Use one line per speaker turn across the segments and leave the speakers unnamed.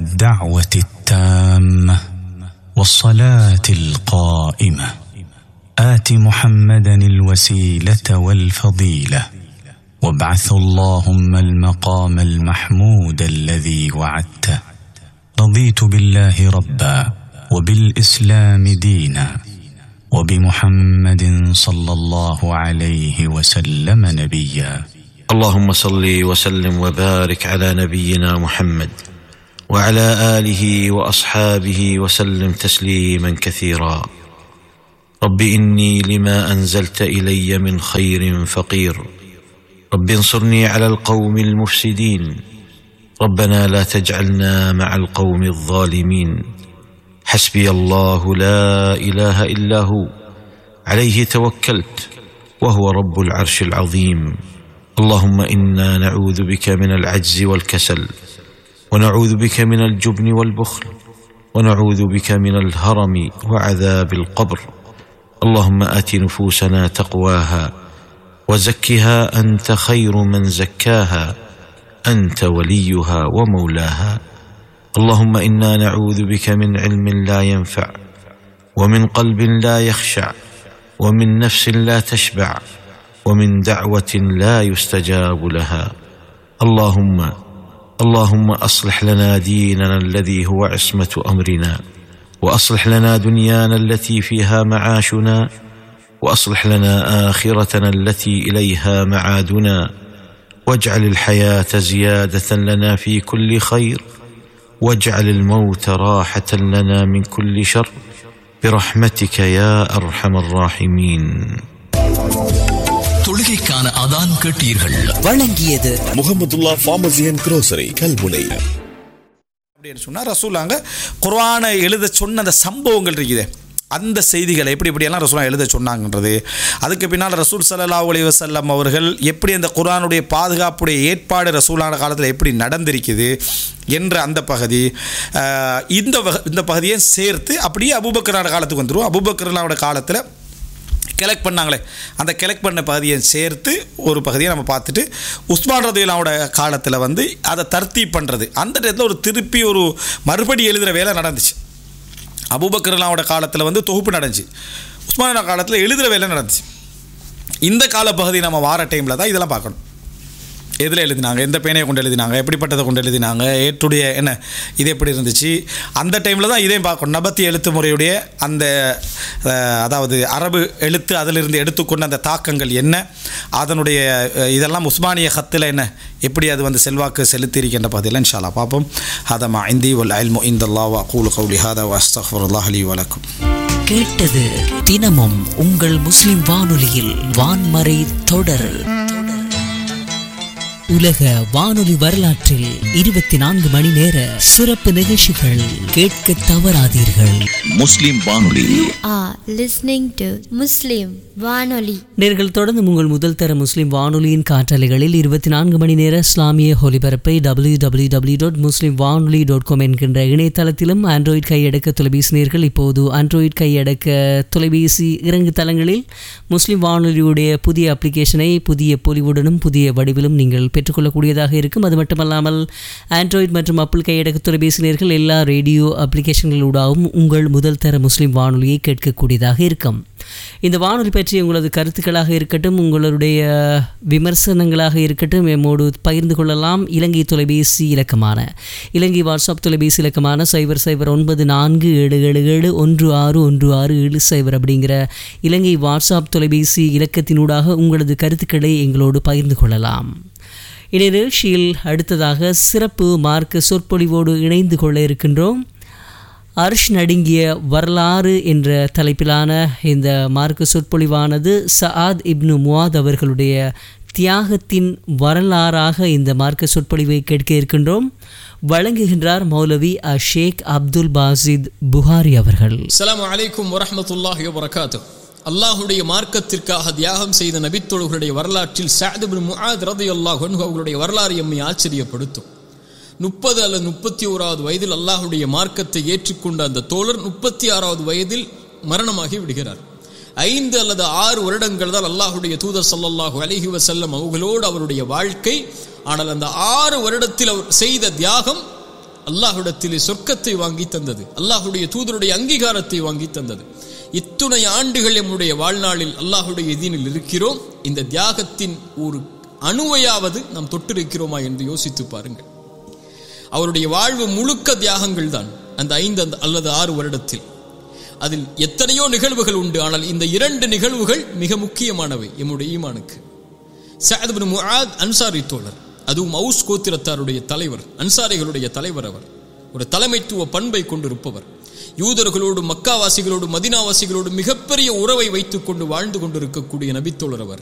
الدعوه التامه والصلاه القائمه ات محمدا الوسيله والفضيله وابعث اللهم المقام المحمود الذي وعدته رضيت بالله ربا وبالاسلام دينا وبمحمد صلى الله عليه وسلم نبيا
اللهم صل وسلم وبارك على نبينا محمد وعلى اله واصحابه وسلم تسليما كثيرا رب اني لما انزلت الي من خير فقير رب انصرني على القوم المفسدين ربنا لا تجعلنا مع القوم الظالمين حسبي الله لا اله الا هو عليه توكلت وهو رب العرش العظيم اللهم انا نعوذ بك من العجز والكسل ونعوذ بك من الجبن والبخل ونعوذ بك من الهرم وعذاب القبر اللهم ات نفوسنا تقواها وزكها انت خير من زكاها انت وليها ومولاها اللهم انا نعوذ بك من علم لا ينفع ومن قلب لا يخشع ومن نفس لا تشبع ومن دعوه لا يستجاب لها اللهم اللهم اصلح لنا ديننا الذي هو عصمه امرنا واصلح لنا دنيانا التي فيها معاشنا واصلح لنا اخرتنا التي اليها معادنا واجعل الحياه زياده لنا في كل خير واجعل الموت راحه لنا من كل شر برحمتك يا ارحم الراحمين
தொழுகைக்கான அதான் கேட்டீர்கள்
வழங்கியது
Mohamedullah pharmacy and grocery Kalmunai
அப்படின்னு சொன்னால் ரசூலாங்க குர்ஆனை எழுத சொன்ன அந்த சம்பவங்கள் இருக்குது அந்த செய்திகளை எப்படி எப்படியெல்லாம் ரசூலா எழுத சொன்னாங்கன்றது அதுக்கு பின்னால் ரசூல் ஸல்லல்லாஹு அலைஹி வஸல்லம் அவர்கள் எப்படி அந்த குர்ஆனுடைய பாதுகாப்புடைய ஏற்பாடு ரசூலான காலத்தில் எப்படி நடந்திருக்குது என்ற அந்த பகுதி ஆஹ், இந்த வக- இந்த பகுதியை சேர்த்து அப்படியே அபூபக்கரோட காலத்துக்கு வந்துடும் அபூபக்கரோட காலத்தில் கலெக்ட் பண்ணாங்களே அந்த கலெக்ட் பண்ண பகுதியை சேர்த்து ஒரு பகுதியை நம்ம பார்த்துட்டு உஸ்மான் ரதிலாவோட காலத்தில் வந்து அதை தர்த்தீப் பண்ணுறது அந்த இடத்துல ஒரு திருப்பி ஒரு மறுபடி எழுதுகிற வேலை நடந்துச்சு அபூபக்கர்லாவோட காலத்தில் வந்து தொகுப்பு நடந்துச்சு உஸ்மானோட காலத்தில் எழுதுகிற வேலை நடந்துச்சு இந்த கால பகுதி நம்ம வார டைமில் தான் இதெல்லாம் பார்க்கணும் எதில் எழுதினாங்க எந்த பேனையை கொண்டு எழுதினாங்க எப்படிப்பட்டதை கொண்டு எழுதினாங்க ஏற்றுடைய என்ன இது எப்படி இருந்துச்சு அந்த டைமில் தான் இதையும் பார்க்கணும் நபத்தி எழுத்து முறையுடைய அந்த அஹ், அதாவது அரபு எழுத்து அதிலிருந்து எடுத்துக்கொண்ட அந்த தாக்கங்கள் என்ன அதனுடைய அஹ், இதெல்லாம் உஸ்மானிய ஹத்தில் என்ன எப்படி அது வந்து செல்வாக்கு செலுத்தி இருக்கின்ற பகுதியில் இன்ஷால்லா பார்ப்போம் ஹதமா இந்தி வல் அல்மு இந்தல்லா வக்கூல் கவுலி ஹதா வஸ்தஃபுல்லாஹ் அலி வலக்கும்
கேட்டது தினமும் உங்கள் முஸ்லிம் வானொலியில் வான்மறை தொடர் உலக வானொலி வரலாற்றில் இருபத்தி நான்கு மணி நேர சிறப்பு நிகழ்ச்சிகள் கேட்க தவறாதீர்கள்
முஸ்லிம் வானொலி
are listening to Muslim Vanoli.
நேர்கள் தொடர்ந்து உங்கள் முதல் தர முஸ்லிம் வானொலியின் காற்றலைகளில் இருபத்தி நான்கு மணி நேர இஸ்லாமிய ஒலிபரப்பை W W W dot Muslim வானொலி டாட் காம் என்கின்ற இணையதளத்திலும் ஆண்ட்ராய்ட் கையடக்க தொலைபேசி நேர்கள் இப்போது ஆண்ட்ராய்ட் கையடக்க தொலைபேசி இறங்கு தளங்களில் முஸ்லிம் வானொலியுடைய புதிய அப்ளிகேஷனை புதிய பொலிவுடனும் புதிய வடிவிலும் நீங்கள் பெற்றுக்கொள்ளக்கூடியதாக இருக்கும் அது மட்டுமல்லாமல் ஆண்ட்ராய்ட் மற்றும் அப்பிள் கையடக்க தொலைபேசி நேர்கள் எல்லா ரேடியோ அப்ளிகேஷன்களூடாகவும் உங்கள் முதல் தர முஸ்லிம் வானொலியை கேட்கக்கூடியதாக இருக்கும் இந்த வானொலி பற்றி உங்களது கருத்துக்களாக இருக்கட்டும் உங்களுடைய விமர்சனங்களாக இருக்கட்டும் எம்மோடு பகிர்ந்து கொள்ளலாம் இலங்கை தொலைபேசி இலக்கமான இலங்கை வாட்ஸ்அப் தொலைபேசி இலக்கமான சைபர் சைபர் ஒன்பது நான்கு ஏழு ஏழு ஏழு ஒன்று ஆறு ஒன்று ஆறு ஏழு சைபர் அப்படிங்கிற இலங்கை வாட்ஸ்அப் தொலைபேசி இலக்கத்தினூடாக உங்களது கருத்துக்களை எங்களோடு பகிர்ந்து கொள்ளலாம் இந்நிகழ்ச்சியில் அடுத்ததாக சிறப்பு மார்க்க சொற்பொழிவோடு இணைந்து கொள்ள இருக்கின்றோம் அர்ஷ் நடுங்கிய வரலாறு என்ற தலைப்பிலான இந்த மார்க்க சொற்பொழிவானது சஆத் இப்னு முவாத் அவர்களுடைய தியாகத்தின் வரலாறாக இந்த மார்க்க சொற்பொழிவை கேட்க இருக்கின்றோம் வழங்குகின்றார் மௌலவி அ ஷேக் அப்துல் பாசித் புகாரி அவர்கள்
அஸ்ஸலாமு அலைக்கும் வரஹ்மத்துல்லாஹி வபரகாத்து அல்லாஹுடைய மார்க்கத்திற்காக தியாகம் செய்த நபித்தோழர்களுடைய வரலாற்றில் சஅத் இப்னு முஆத் ரலியல்லாஹு அன்ஹு அவர்களுடைய வரலாறு எம்மை ஆச்சரியப்படுத்தும் முப்பது அல்லது முப்பத்தி ஓராவது வயதில் அல்லாஹுடைய மார்க்கத்தை ஏற்றுக்கொண்ட அந்த தோழர் முப்பத்தி ஆறாவது வயதில் மரணமாகி விடுகிறார் ஐந்து அல்லது ஆறு வருடங்கள் தான் அல்லாஹுடைய தூதர் ஸல்லல்லாஹு அலைஹி வஸல்லம் அவர்களோடு அவருடைய வாழ்க்கை ஆனால் அந்த ஆறு வருடத்தில் அவர் செய்த தியாகம் அல்லாஹ்விடத்திலே சொர்க்கத்தை வாங்கி தந்தது அல்லாஹுடைய தூதருடைய அங்கீகாரத்தை வாங்கி தந்தது இத்துணை ஆண்டுகள் நம்முடைய வாழ்நாளில் அல்லாஹுடைய எதினில் இருக்கிறோம் இந்த தியாகத்தின் ஒரு அணுவையாவது நாம் தொட்டிருக்கிறோமா என்று யோசித்து பாருங்கள் அவருடைய வாழ்வு முழுக்க தியாகங்கள் தான் அந்த ஐந்து அந்த- அல்லது ஆறு வருடத்தில் அதில் எத்தனையோ நிகழ்வுகள் உண்டு ஆனால் இந்த இரண்டு நிகழ்வுகள் மிக முக்கியமானவை எம்முடைய ஈமானுக்கு சஅத் பின் முஆத் அன்சாரி தோழர் அதுவும் அவுஸ் கோத்திரத்தாருடைய தலைவர் அன்சாரிகளுடைய தலைவர் அவர் ஒரு தலைமைத்துவ பண்பை கொண்டிருப்பவர் யூதர்களோடு மக்காவாசிகளோடு மதினாவாசிகளோடு மிகப்பெரிய உறவை வைத்துக் கொண்டு வாழ்ந்து கொண்டிருக்கக்கூடிய நபித்தோழர் அவர்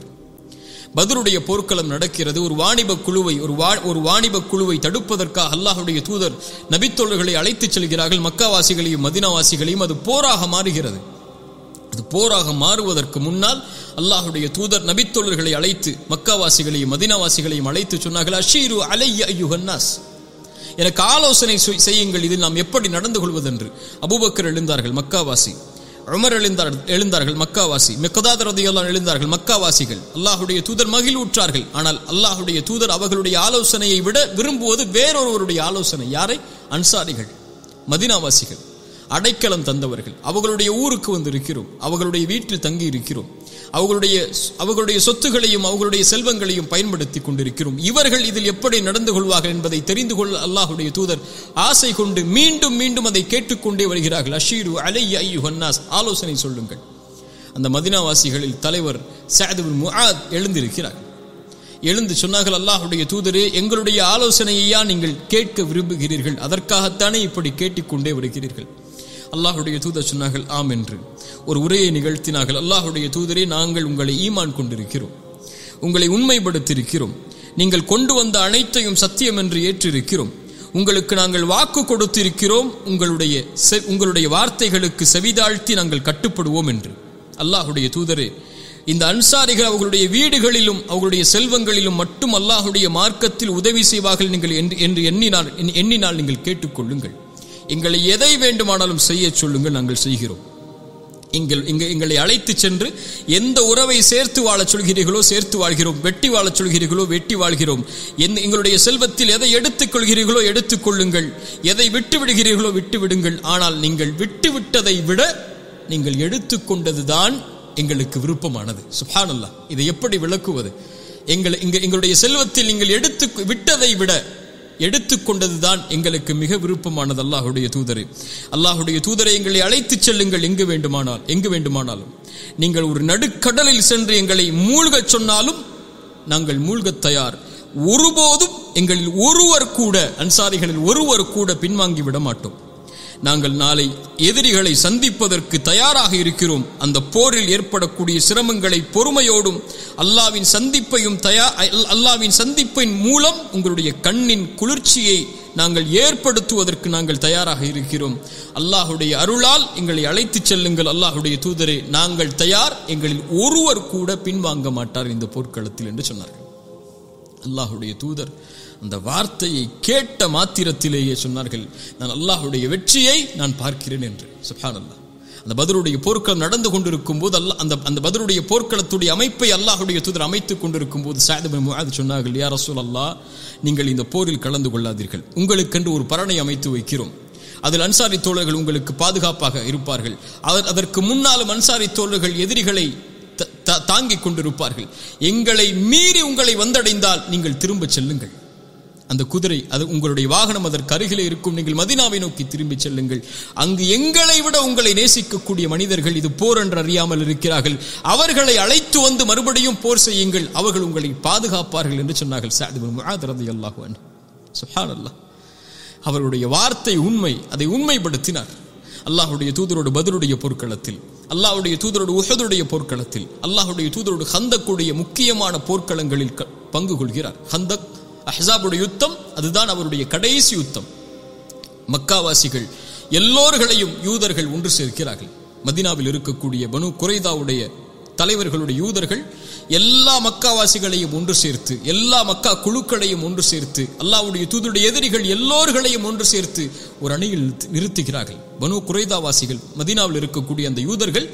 பதருடைய போர்க்களம் நடக்கிறது ஒரு வாணிப குழுவை ஒரு வா- ஒரு வாணிப குழுவை தடுப்பதற்காக அல்லாஹ்வுடைய தூதர் நபித்தோழர்களை அழைத்துச் செல்கிறார்கள் மக்காவாசிகளையும் மதினாவாசிகளையும் அது போராக மாறுகிறது அது போராக மாறுவதற்கு முன்னால் அல்லாஹுடைய தூதர் நபித்தோழர்களை அழைத்து மக்காவாசிகளையும் மதினாவாசிகளையும் அழைத்து சொன்னார்கள் அஷீரு அலைய ஐயுஹன்னாஸ் எனக்கு ஆலோசனை செய்- செய்யுங்கள் இதில் நாம் எப்படி நடந்து கொள்வதென்று அபூபக்கர் எழுந்தார்கள் மக்காவாசி உமர் எழுந்தார் எழுந்தார்கள் மக்காவாசி மெக்கதாத் ரதியல்லான் எழுந்தார்கள் மக்காவாசிகள் அல்லாஹுடைய தூதர் மகிழ்வுற்றார்கள் ஆனால் அல்லாஹுடைய தூதர் அவர்களுடைய ஆலோசனையை விட விரும்புவது வேறொருவருடைய ஆலோசனை யாரை அன்சாரிகள் மதினாவாசிகள் அடைக்கலம் தந்தவர்கள் அவர்களுடைய ஊருக்கு வந்து இருக்கிறோம் அவர்களுடைய வீட்டில் தங்கி இருக்கிறோம் அவர்களுடைய அவர்களுடைய சொத்துகளையும் அவர்களுடைய செல்வங்களையும் பயன்படுத்தி கொண்டிருக்கிறோம் இவர்கள் இதில் எப்படி நடந்து கொள்வார்கள் என்பதை தெரிந்து கொள்ள அல்லாஹுடைய தூதர் ஆசை கொண்டு மீண்டும் மீண்டும் அதை கேட்டுக்கொண்டே வருகிறார்கள் அஷீரு அலைய ஐயு ஹன்னாஸ் ஆலோசனை சொல்லுங்கள் அந்த மதினாவாசிகளில் தலைவர் சஅத் பின் முஆத் எழுந்திருக்கிறார் எழுந்து சொன்னார்கள் அல்லாஹுடைய தூதரே எங்களுடைய ஆலோசனையையா நீங்கள் கேட்க விரும்புகிறீர்கள் அதற்காகத்தானே இப்படி கேட்டுக்கொண்டே வருகிறீர்கள் அல்லாஹுடைய தூதர் சொன்னார்கள் ஆம் என்று ஒரு உரையை நிகழ்த்தினார்கள் அல்லாஹுடைய தூதரே நாங்கள் உங்களை ஈமான் கொண்டிருக்கிறோம் உங்களை உண்மைப்படுத்தியிருக்கிறோம் நீங்கள் கொண்டு வந்த அனைத்தையும் சத்தியம் என்று ஏற்றிருக்கிறோம் உங்களுக்கு நாங்கள் வாக்கு கொடுத்திருக்கிறோம் உங்களுடைய செ- உங்களுடைய வார்த்தைகளுக்கு செவிதாழ்த்தி நாங்கள் கட்டுப்படுவோம் என்று அல்லாஹுடைய தூதரே இந்த அன்சாரிகள் அவர்களுடைய வீடுகளிலும் அவர்களுடைய செல்வங்களிலும் மட்டும் அல்லாஹுடைய மார்க்கத்தில் உதவி செய்வார்கள் நீங்கள் என்று என்று எண்ணினால் எண்ணி- எண்ணினால் நீங்கள் கேட்டுக்கொள்ளுங்கள் எங்களை எதை வேண்டுமானாலும் செய்ய சொல்லுங்கள் நாங்கள் செய்கிறோம் எங்கள் இங்க எங்களை அழைத்து சென்று எந்த உறவை சேர்த்து வாழச் சொல்கிறீர்களோ சேர்த்து வாழ்கிறோம் வெட்டி வாழச் சொல்கிறீர்களோ வெட்டி வாழ்கிறோம் எந்த எங்களுடைய செல்வத்தில் எதை எடுத்துக் கொள்கிறீர்களோ எடுத்துக் கொள்ளுங்கள் எதை விட்டு விடுகிறீர்களோ விட்டு விடுங்கள் ஆனால் நீங்கள் விட்டு விட்டதை விட நீங்கள் எடுத்துக்கொண்டதுதான் எங்களுக்கு விருப்பமானது சுப்ஹானல்லாஹ் இதை எப்படி விளக்குவது எங்கள் இங்க எங்களுடைய செல்வத்தில் நீங்கள் எடுத்து விட்டதை விட எடுத்துக்கொண்டதுதான் எங்களுக்கு மிக விருப்பமானது அல்லாஹுடைய தூதரை அல்லாஹுடைய தூதரை எங்களை அழைத்துச் செல்லுங்கள் எங்கு வேண்டுமானால் எங்கு வேண்டுமானாலும் நீங்கள் ஒரு நடுக்கடலில் சென்று எங்களை மூழ்கச் சொன்னாலும் நாங்கள் மூழ்கத் தயார் ஒருபோதும் எங்களில் ஒருவர் கூட அன்சாரிகளில் ஒருவர் கூட பின்வாங்கி விட மாட்டோம் நாங்கள் நாளை எதிரிகளை சந்திப்பதற்கு தயாராக இருக்கிறோம் அந்த போரில் ஏற்படக்கூடிய சிரமங்களை பொறுமையோடும் அல்லாவின் சந்திப்பையும் தயா அல்- அல்லாவின் சந்திப்பின் மூலம் உங்களுடைய கண்ணின் குளிர்ச்சியை நாங்கள் ஏற்படுத்துவதற்கு நாங்கள் தயாராக இருக்கிறோம் அல்லாஹுடைய அருளால் எங்களை அழைத்துச் செல்லுங்கள் அல்லாஹுடைய தூதரே நாங்கள் தயார் எங்களில் ஒருவர் கூட பின்வாங்க மாட்டார் இந்த போர்க்களத்தில் என்று சொன்னார்கள் அல்லாஹுடைய தூதர் அந்த வார்த்தையை கேட்ட மாத்திரத்திலேயே சொன்னார்கள் நான் அல்லாஹுடைய வெற்றியை நான் பார்க்கிறேன் என்று சுப்ஹானல்லாஹ் அந்த பதருடைய போர்க்களம் நடந்து கொண்டிருக்கும் போது அல்லாஹ் அந்த அந்த பதருடைய போர்க்களத்துடைய அமைப்பை அல்லாஹுடைய தூதர் அமைத்துக் கொண்டிருக்கும் போது சாயதபின் முஆத் சொன்னார்கள் யா ரசூல் அல்லாஹ் நீங்கள் இந்த போரில் கலந்து கொள்ளாதீர்கள் உங்களுக்கென்று ஒரு பரணை அமைத்து வைக்கிறோம் அதில் அன்சாரி தோழர்கள் உங்களுக்கு பாதுகாப்பாக இருப்பார்கள் அவர் அதற்கு முன்னாலும் அன்சாரி தோழர்கள் எதிரிகளை த- த- தாங்கிக் கொண்டிருப்பார்கள் எங்களை மீறி உங்களை வந்தடைந்தால் நீங்கள் திரும்ப செல்லுங்கள் அந்த குதிரை அது உங்களுடைய வாகனம் அதற்கு அருகிலே இருக்கும் நீங்கள் மதினாவை நோக்கி திரும்பி செல்லுங்கள் அங்கு எங்களை விட உங்களை நேசிக்கக்கூடிய மனிதர்கள் இது போர் என்று அறியாமல் இருக்கிறார்கள் அவர்களை அழைத்து வந்து மறுபடியும் போர் செய்யுங்கள் அவர்கள் உங்களை பாதுகாப்பார்கள் என்று சொன்னார்கள் சஅத் பின் முஆத் ரலியல்லாஹு அன்ஹு சுப்ஹானல்லாஹ் அவருடைய வார்த்தை உண்மை அதை உண்மைப்படுத்தினார் அல்லாஹுடைய தூதரோடு பதிலுடைய போர்க்களத்தில் அல்லாஹ்வுடைய தூதரோடு உஹதுடைய போர்க்களத்தில் அல்லாஹ்வுடைய தூதரோடு ஹந்தக்குடைய முக்கியமான போர்க்களங்களில் க- பங்கு கொள்கிறார் ஹந்தக் அஹ்ஸாபுடைய யுத்தம் அதுதான் அவருடைய கடைசி யுத்தம் மக்காவாசிகள் எல்லோர்களையும் யூதர்கள் ஒன்று சேர்க்கிறார்கள் மதினாவில் இருக்கக்கூடிய பனு குறைதாவுடைய தலைவர்களுடைய யூதர்கள் எல்லா மக்காவாசிகளையும் ஒன்று சேர்த்து எல்லா மக்கா குழுக்களையும் ஒன்று சேர்த்து அல்லாஹ்வுடைய தூதருடைய எதிரிகள் எல்லோர்களையும் ஒன்று சேர்த்து ஒரு அணியில் நிறுத்துகிறார்கள் பனு குறைதாவாசிகள் மதீனாவில் இருக்கக்கூடிய அந்த யூதர்கள்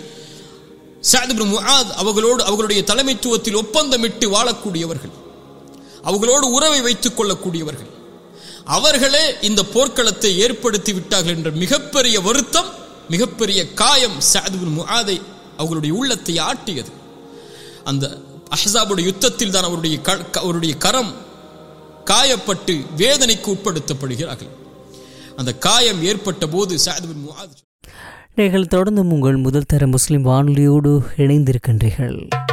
சஅத் இப்னு முஆத் அவர்களோடு அவர்களுடைய தலைமைத்துவத்தில் ஒப்பந்தமிட்டு வாழக்கூடியவர்கள் அவர்களோடு உறவை வைத்துக் கொள்ளக்கூடியவர்கள் அவர்களே இந்த போர்க்களத்தை ஏற்படுத்தி விட்டார்கள் என்ற மிகப்பெரிய வருத்தம் மிகப்பெரிய காயம் சாதுபின் முஆதை அவர்களுடைய உள்ளத்தை ஆட்டியது அந்த அஹ்ஸாபுடைய யுத்தத்தில் தான் அவருடைய க- க- அவருடைய கரம் காயப்பட்டு வேதனைக்கு உட்படுத்தப்படுகிறார்கள் அந்த காயம் ஏற்பட்ட போது சாதுபின் முஆத்
நீங்கள் தொடர்ந்து உங்கள் முதல் தர முஸ்லிம் வானொலியோடு இணைந்திருக்கின்றீர்கள்